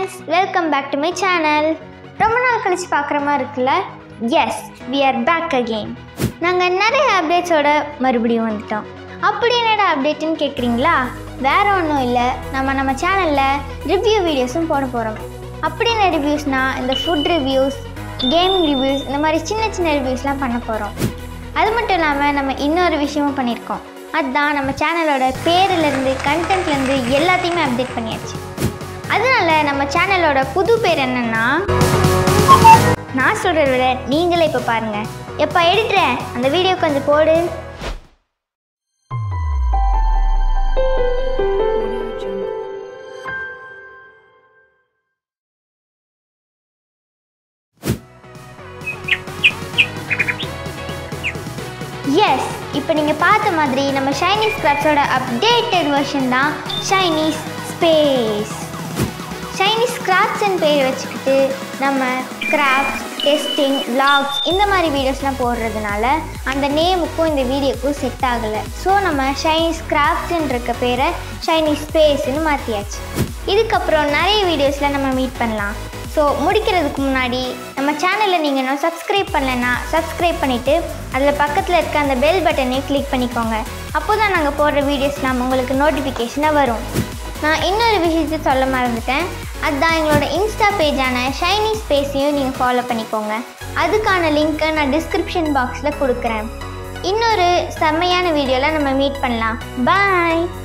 friends welcome back to my channel ரொம்ப நாள் கழிச்சு பார்க்குற மாதிரி இருக்குல்ல yes we are back again நாங்கள் நிறைய அப்டேட்ஸோட மறுபடியும் வந்துட்டோம் அப்படி என்னடா அப்டேட்டுன்னு கேட்குறீங்களா வேற ஒன்றும் இல்லை நம்ம நம்ம சேனலில் ரிவ்யூ வீடியோஸும் போட போகிறோம் அப்படி என்ன ரிவ்யூஸ்னால் இந்த ஃபுட் ரிவ்யூஸ் கேம் ரிவ்யூஸ் இந்த மாதிரி சின்ன சின்ன ரிவ்யூஸ்லாம் பண்ண போகிறோம் அது மட்டும் இல்லாமல் நம்ம இன்னொரு விஷயமும் பண்ணியிருக்கோம் அதுதான் நம்ம சேனலோட பேர்லேருந்து கண்டென்ட்லேருந்து எல்லாத்தையுமே அப்டேட் பண்ணியாச்சு அதனால நம்ம சேனலோட புது பேர் என்னன்னா நான் சொல்கிறத விட நீங்களே இப்போ பாருங்கள் எப்போ எடுக்கிறேன் அந்த வீடியோ கொஞ்சம் போடு எஸ் இப்போ நீங்கள் பார்த்த மாதிரி நம்ம ஷைனீஸ் கிராப்ஸோட அப்டேட்டட் வெர்ஷன் தான் ஷைனீஸ் ஸ்பேஸ் ஷைனீஸ் கிராஃப்ட்ஸ்னு பேர் வச்சுக்கிட்டு நம்ம கிராஃப்ட்ஸ் டெஸ்டிங் vlogs இந்த மாதிரி வீடியோஸ்லாம் போடுறதுனால அந்த நேமுக்கும் இந்த வீடியோக்கும் செட் ஆகலை ஸோ நம்ம ஷைனீஸ் கிராஃப்ட்ஸ்ன்னு இருக்க பேரை ஷைனீஸ் ஸ்பேஸ்னு மாற்றியாச்சு இதுக்கப்புறம் நிறைய வீடியோஸில் நம்ம மீட் பண்ணலாம் ஸோ முடிக்கிறதுக்கு முன்னாடி நம்ம சேனலை நீங்கள் இன்னும் சப்ஸ்கிரைப் பண்ணலைன்னா சப்ஸ்கிரைப் பண்ணிவிட்டு அதில் பக்கத்தில் இருக்க அந்த பெல் பட்டனையும் கிளிக் பண்ணிக்கோங்க அப்போ தான் நாங்கள் போடுற வீடியோஸ்லாம் உங்களுக்கு நோட்டிஃபிகேஷனாக வரும் நான் இன்னொரு விஷயத்தை சொல்ல மறந்துட்டேன் அதுதான் எங்களோட இன்ஸ்டா பேஜான ஷைனி ஸ்பேஸையும் நீங்கள் ஃபாலோ பண்ணிக்கோங்க அதுக்கான லிங்க்கை நான் டிஸ்கிரிப்ஷன் பாக்ஸில் கொடுக்குறேன் இன்னொரு செம்மையான வீடியோவில் நம்ம மீட் பண்ணலாம் பாய்